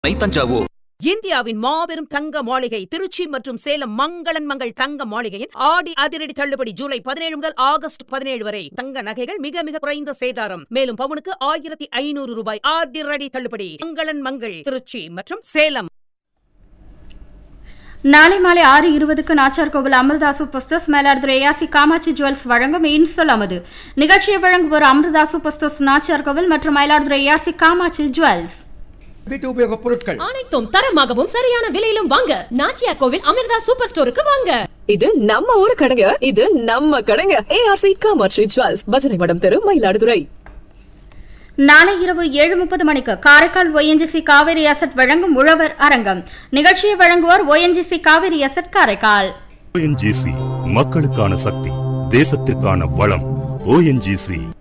தஞ்சாவூர் இந்தியாவின் மாபெரும் தங்க மாளிகை திருச்சி மற்றும் சேலம் மங்களன் மங்கள் தங்க மாளிகையின் ஆடி அதிரடி தள்ளுபடி ஜூலை பதினேழு முதல் ஆகஸ்ட் பதினேழு வரை தங்க நகைகள் மிக மிக குறைந்த சேதாரம் மேலும் பவுனுக்கு ஆயிரத்தி ஐநூறு ரூபாய் அதிரடி தள்ளுபடி மங்களன் மங்கள் திருச்சி மற்றும் சேலம் நாளை மாலை ஆறு இருபதுக்கு Nachar Kovil Amirtha super stores Mayiladuthurai ARC Kamatchi jewels வழங்கும் இன்சொல் அமது நிகழ்ச்சியை வழங்குவோர் அமிர்தா சூப்பர் ஸ்டோர்ஸ் நாச்சார் கோவில் மற்றும் மயிலாடுதுறை ஏஆர்சி காமாட்சி ஜுவல்ஸ் வீட்டு உபயோகப் பொருட்கள் அனைத்தும் தரமாகவும் சரியான விலையிலும் வாங்க நாச்சியா கோவில் அமிர்தா சூப்பர் ஸ்டோருக்கு வாங்க இது நம்ம ஊரு கடைங்க இது நம்ம கடைங்க ஏஆர்சி காமாட்சி ஜுவல்ஸ் பஜனை மடம் தெரு மயிலாடுதுறை நாளை இரவு ஏழு முப்பது மணிக்கு காரைக்கால் ஒஎன்ஜிசி காவேரி அசட் வழங்கும் உழவர் அரங்கம் நிகழ்ச்சியை வழங்குவோர் ONGC Kaveri asset Karaikal ONGC மக்களுக்கான சக்தி தேசத்திற்கான வளம் ஓஎன்ஜிசி